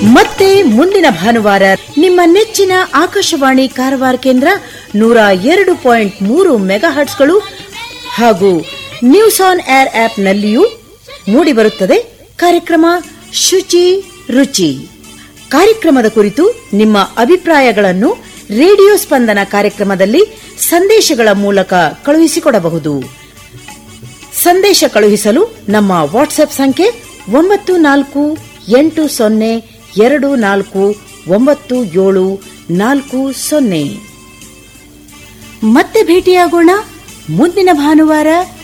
ಮತ್ತೆ ಮುಂದಿನ ಭಾನುವಾರ ನಿಮ್ಮ ನೆಚ್ಚಿನ ಆಕಾಶವಾಣಿ ಕಾರವಾರ ಕೇಂದ್ರ ನೂರ ಎರಡು ಪಾಯಿಂಟ್ ಮೂರು ಮೆಗಾ ಹರ್ಟ್ಸ್ಗಳು ಹಾಗೂ ನ್ಯೂಸ್ ಆನ್ ಏರ್ ಆಪ್ನಲ್ಲಿಯೂ ಮೂಡಿಬರುತ್ತದೆ ಕಾರ್ಯಕ್ರಮ ಶುಚಿ ರುಚಿ ಕಾರ್ಯಕ್ರಮದ ಕುರಿತು ನಿಮ್ಮ ಅಭಿಪ್ರಾಯಗಳನ್ನು ರೇಡಿಯೋ ಸ್ಪಂದನ ಕಾರ್ಯಕ್ರಮದಲ್ಲಿ ಸಂದೇಶಗಳ ಮೂಲಕ ಕಳುಹಿಸಿಕೊಡಬಹುದು ಸಂದೇಶ ಕಳುಹಿಸಲು ನಮ್ಮ ವಾಟ್ಸ್ಆಪ್ ಸಂಖ್ಯೆ ಒಂಬತ್ತು ನಾಲ್ಕು ಎಂಟು ಸೊನ್ನೆ ಎರಡು ನಾಲ್ಕು ಒಂಬತ್ತು ಏಳು ನಾಲ್ಕು ಸೊನ್ನೆ ಮತ್ತೆ ಭೇಟಿಯಾಗೋಣ ಮುಂದಿನ ಭಾನುವಾರ